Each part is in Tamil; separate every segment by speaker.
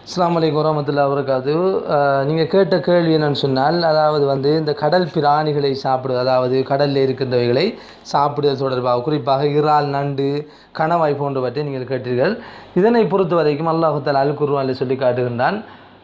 Speaker 1: அஸ்ஸலாமு அலைக்கும் வரமத்துல்லா வரகாத்து நீங்கள் கேட்ட கேள்வி என்னன்னு சொன்னால் அதாவது வந்து இந்த கடல் பிராணிகளை சாப்பிடுவது அதாவது கடலில் இருக்கின்றவைகளை சாப்பிடுவது தொடர்பாக குறிப்பாக இறால் நண்டு கணவாய் போன்றவற்றை நீங்கள் கேட்டீர்கள் இதனை பொறுத்த வரைக்கும் அல்லாஹுத்தால் அல் குர்வானில் சொல்லி காட்டுகின்றான்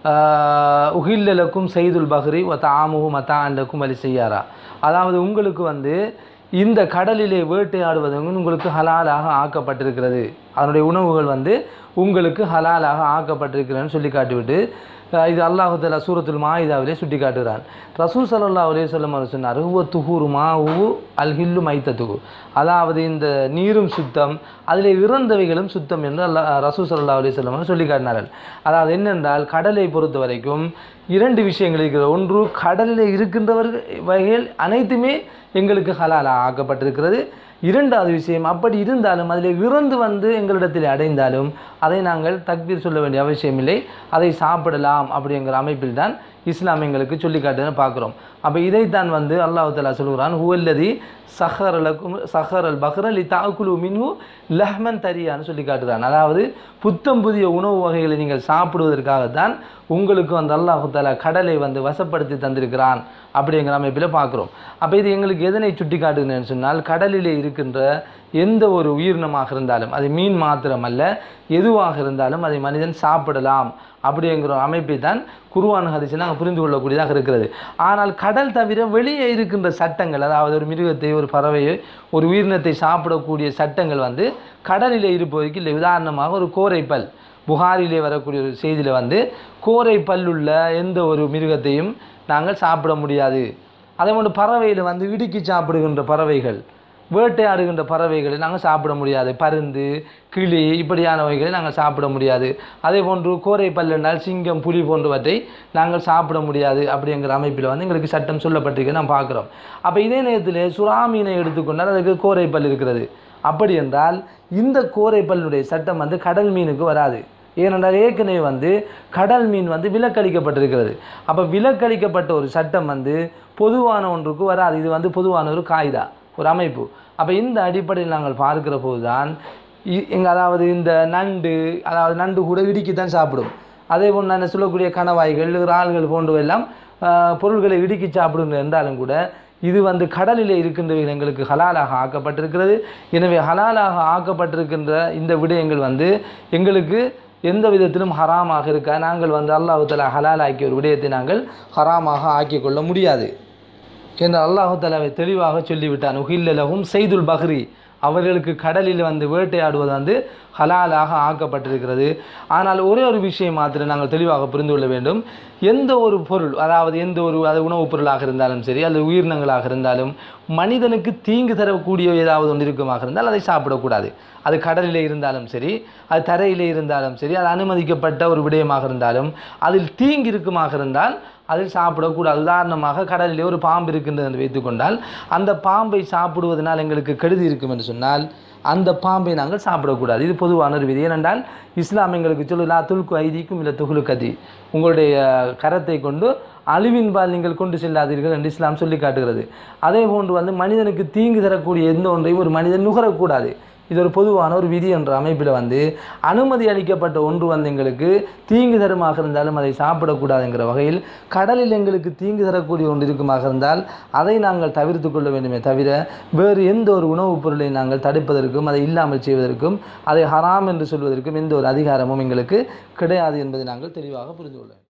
Speaker 1: உகில்லலுக்கும் செய்துல் பஹ்ரி ஒ தாமுகு மத்தா அண்டக்கும் வழி செய்யாரா அதாவது உங்களுக்கு வந்து இந்த கடலிலே வேட்டையாடுவது வந்து உங்களுக்கு ஹலாலாக ஆக்கப்பட்டிருக்கிறது அதனுடைய உணவுகள் வந்து உங்களுக்கு ஹலாலாக ஆக்கப்பட்டிருக்கிறதுன்னு சொல்லி காட்டிவிட்டு அஹ் இது அல்லாஹு தலா சூரத்துல் மாயிதாவிலே சுட்டி காட்டுகிறான் ரசூல் சல்லா அலைய சொல்லும் அவர் சொன்னார் ஹுவ துஹூரு மா உ அல் ஹில்லு மைத்தத்துகு அதாவது இந்த நீரும் சுத்தம் அதில் இறந்தவைகளும் சுத்தம் என்று அல்லா ரசூல் சல்லா அலைய சொல்லம் சொல்லி காட்டினார்கள் அதாவது என்னென்றால் கடலை பொறுத்த வரைக்கும் இரண்டு விஷயங்கள் இருக்கிறது ஒன்று கடலில் இருக்கின்றவர்கள் வகைகள் அனைத்துமே எங்களுக்கு ஹலாலா ஆக்கப்பட்டிருக்கிறது இரண்டாவது விஷயம் அப்படி இருந்தாலும் அதில் இறந்து வந்து எங்களிடத்தில் அடைந்தாலும் அதை நாங்கள் தக்பீர் சொல்ல வேண்டிய அவசியமில்லை அதை சாப்பிடலாம் அப்படிங்கிற அமைப்பில் தான் இஸ்லாம் எங்களுக்கு சொல்லி காட்டுன்னு பார்க்குறோம் அப்போ இதைத்தான் வந்து அல்லாஹ் தலா சொல்கிறான் ஹுவல்லதி சஹர் அலக்கும் சஹர் அல் பஹ்ர் அலி தாக்குலு மின்ஹு லஹ்மன் தரியான்னு சொல்லி காட்டுறான் அதாவது புத்தம் புதிய உணவு வகைகளை நீங்கள் சாப்பிடுவதற்காகத்தான் உங்களுக்கு வந்து அல்லாஹு தாலா கடலை வந்து வசப்படுத்தி தந்திருக்கிறான் அப்படிங்கிற அமைப்பில் பார்க்குறோம் அப்போ இது எங்களுக்கு எதனை சுட்டி காட்டுதுன்னு சொன்னால் கடலிலே இருக்கின்ற எந்த ஒரு உயிரினமாக இருந்தாலும் அது மீன் மாத்திரம் அல்ல எதுவாக இருந்தாலும் அதை மனிதன் சாப்பிடலாம் அப்படிங்கிற அமைப்பை தான் குருவான் ஹரிசை நாங்கள் புரிந்து கொள்ளக்கூடியதாக இருக்கிறது ஆனால் கடல் தவிர வெளியே இருக்கின்ற சட்டங்கள் அதாவது ஒரு மிருகத்தை ஒரு பறவையை ஒரு உயிரினத்தை சாப்பிடக்கூடிய சட்டங்கள் வந்து கடலிலே இருப்பதற்கு இல்லை உதாரணமாக ஒரு கோரைப்பல் புகாரிலே வரக்கூடிய ஒரு செய்தியில் வந்து கோரை பல்லுள்ள எந்த ஒரு மிருகத்தையும் நாங்கள் சாப்பிட முடியாது அதே போன்று பறவையில் வந்து இடுக்கி சாப்பிடுகின்ற பறவைகள் வேட்டையாடுகின்ற பறவைகளை நாங்கள் சாப்பிட முடியாது பருந்து கிளி இப்படியானவைகளை நாங்கள் சாப்பிட முடியாது அதே போன்று கோரை பல்லென்றால் சிங்கம் புலி போன்றவற்றை நாங்கள் சாப்பிட முடியாது அப்படிங்கிற அமைப்பில் வந்து எங்களுக்கு சட்டம் சொல்லப்பட்டிருக்கு நான் பார்க்குறோம் அப்போ இதே நேரத்தில் சுறாமீனை எடுத்துக்கொண்டால் அதுக்கு கோரை பல் இருக்கிறது அப்படி என்றால் இந்த கோரை பல்லுடைய சட்டம் வந்து கடல் மீனுக்கு வராது ஏனென்றால் ஏற்கனவே வந்து கடல் மீன் வந்து விலக்களிக்கப்பட்டிருக்கிறது அப்போ விலக்களிக்கப்பட்ட ஒரு சட்டம் வந்து பொதுவான ஒன்றுக்கு வராது இது வந்து பொதுவான ஒரு காய்தா ஒரு அமைப்பு அப்போ இந்த அடிப்படையில் நாங்கள் பார்க்கிற போது தான் எங்கள் அதாவது இந்த நண்டு அதாவது நண்டு கூட இடுக்கி தான் சாப்பிடும் அதே போல் நான் சொல்லக்கூடிய கணவாய்கள் இறால்கள் போன்றவெல்லாம் பொருள்களை இடுக்கி சாப்பிடும் என்றாலும் கூட இது வந்து கடலில் இருக்கின்ற எங்களுக்கு ஹலாலாக ஆக்கப்பட்டிருக்கிறது எனவே ஹலாலாக ஆக்கப்பட்டிருக்கின்ற இந்த விடயங்கள் வந்து எங்களுக்கு எந்த விதத்திலும் ஹராமாக இருக்க நாங்கள் வந்து அல்லாஹுத்தலா ஹலால் ஆக்கிய ஒரு விடயத்தை நாங்கள் ஹராமாக ஆக்கிக் கொள்ள முடியாது என்று அல்லாஹுத்தலாவை தெளிவாக சொல்லிவிட்டான் உஹில்லலகும் செய்துல் பஹ்ரி அவர்களுக்கு கடலில் வந்து வேட்டையாடுவது வந்து ஹலாலாக ஆக்கப்பட்டிருக்கிறது ஆனால் ஒரே ஒரு விஷயம் மாத்திரம் நாங்கள் தெளிவாக புரிந்து கொள்ள வேண்டும் எந்த ஒரு பொருள் அதாவது எந்த ஒரு அது உணவுப் பொருளாக இருந்தாலும் சரி அல்லது உயிரினங்களாக இருந்தாலும் மனிதனுக்கு தீங்கு தரக்கூடிய ஏதாவது ஒன்று இருக்குமாக இருந்தால் அதை சாப்பிடக்கூடாது அது கடலிலே இருந்தாலும் சரி அது தரையிலே இருந்தாலும் சரி அது அனுமதிக்கப்பட்ட ஒரு விடயமாக இருந்தாலும் அதில் தீங்கு இருக்குமாக இருந்தால் அதில் சாப்பிடக்கூடாது உதாரணமாக கடலிலே ஒரு பாம்பு இருக்கின்றது என்று வைத்துக்கொண்டால் அந்த பாம்பை சாப்பிடுவதனால் எங்களுக்கு கெடுதி இருக்கும் என்று சொன்னால் அந்த பாம்பை நாங்கள் சாப்பிடக்கூடாது இது பொதுவான ஒரு விதி ஏனென்றால் இஸ்லாம் எங்களுக்கு சொல்லலா துல்கு ஐதிக்கும் இல்லை துகுலு கதி உங்களுடைய கரத்தை கொண்டு அழிவின்பால் நீங்கள் கொண்டு செல்லாதீர்கள் என்று இஸ்லாம் சொல்லி காட்டுகிறது அதே போன்று வந்து மனிதனுக்கு தீங்கு தரக்கூடிய எந்த ஒன்றையும் ஒரு மனிதன் நுகரக்கூடாது இது ஒரு பொதுவான ஒரு விதி என்ற அமைப்பில் வந்து அனுமதி அளிக்கப்பட்ட ஒன்று வந்து எங்களுக்கு தீங்கு தருமாக இருந்தாலும் அதை சாப்பிடக்கூடாதுங்கிற வகையில் கடலில் எங்களுக்கு தீங்கு தரக்கூடிய ஒன்று இருக்குமாக இருந்தால் அதை நாங்கள் தவிர்த்து கொள்ள வேண்டுமே தவிர வேறு எந்த ஒரு உணவுப் பொருளை நாங்கள் தடுப்பதற்கும் அதை இல்லாமல் செய்வதற்கும் அதை ஹராம் என்று சொல்வதற்கும் எந்த ஒரு அதிகாரமும் எங்களுக்கு கிடையாது என்பதை நாங்கள் தெளிவாக புரிந்து கொள்ள வேண்டும்